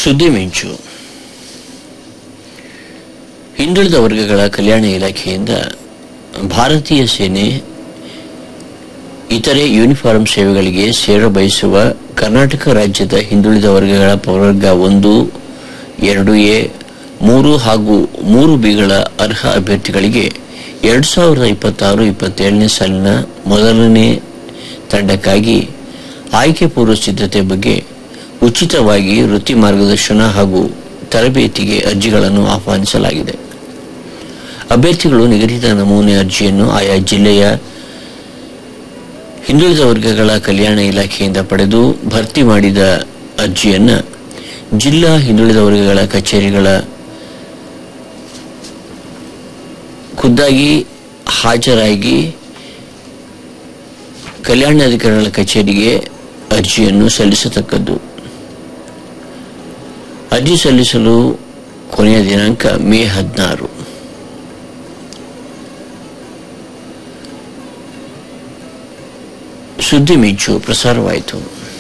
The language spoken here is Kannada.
ಸುದ್ದಿ ಮಿಂಚು ಹಿಂದುಳಿದ ವರ್ಗಗಳ ಕಲ್ಯಾಣ ಇಲಾಖೆಯಿಂದ ಭಾರತೀಯ ಸೇನೆ ಇತರೆ ಯೂನಿಫಾರ್ಮ್ ಸೇವೆಗಳಿಗೆ ಸೇರ ಬಯಸುವ ಕರ್ನಾಟಕ ರಾಜ್ಯದ ಹಿಂದುಳಿದ ವರ್ಗಗಳ ಪ್ರವರ್ಗ ಒಂದು ಎರಡು ಎ ಮೂರು ಹಾಗೂ ಮೂರು ಬಿಗಳ ಅರ್ಹ ಅಭ್ಯರ್ಥಿಗಳಿಗೆ ಎರಡು ಸಾವಿರದ ಇಪ್ಪತ್ತಾರು ಇಪ್ಪತ್ತೇಳನೇ ಸಾಲಿನ ಮೊದಲನೇ ತಂಡಕ್ಕಾಗಿ ಆಯ್ಕೆ ಪೂರ್ವ ಸಿದ್ಧತೆ ಬಗ್ಗೆ ಉಚಿತವಾಗಿ ವೃತ್ತಿ ಮಾರ್ಗದರ್ಶನ ಹಾಗೂ ತರಬೇತಿಗೆ ಅರ್ಜಿಗಳನ್ನು ಆಹ್ವಾನಿಸಲಾಗಿದೆ ಅಭ್ಯರ್ಥಿಗಳು ನಿಗದಿತ ನಮೂನೆ ಅರ್ಜಿಯನ್ನು ಆಯಾ ಜಿಲ್ಲೆಯ ಹಿಂದುಳಿದ ವರ್ಗಗಳ ಕಲ್ಯಾಣ ಇಲಾಖೆಯಿಂದ ಪಡೆದು ಭರ್ತಿ ಮಾಡಿದ ಅರ್ಜಿಯನ್ನು ಜಿಲ್ಲಾ ಹಿಂದುಳಿದ ವರ್ಗಗಳ ಕಚೇರಿಗಳ ಖುದ್ದಾಗಿ ಹಾಜರಾಗಿ ಕಲ್ಯಾಣಾಧಿಕಾರಿಗಳ ಕಚೇರಿಗೆ ಅರ್ಜಿಯನ್ನು ಸಲ್ಲಿಸತಕ್ಕದ್ದು ಅರ್ಜಿ ಸಲ್ಲಿಸಲು ಕೊನೆಯ ದಿನಾಂಕ ಮೇ ಹದಿನಾರು ಸುದ್ದಿ ಮಿಂಚು ಪ್ರಸಾರವಾಯಿತು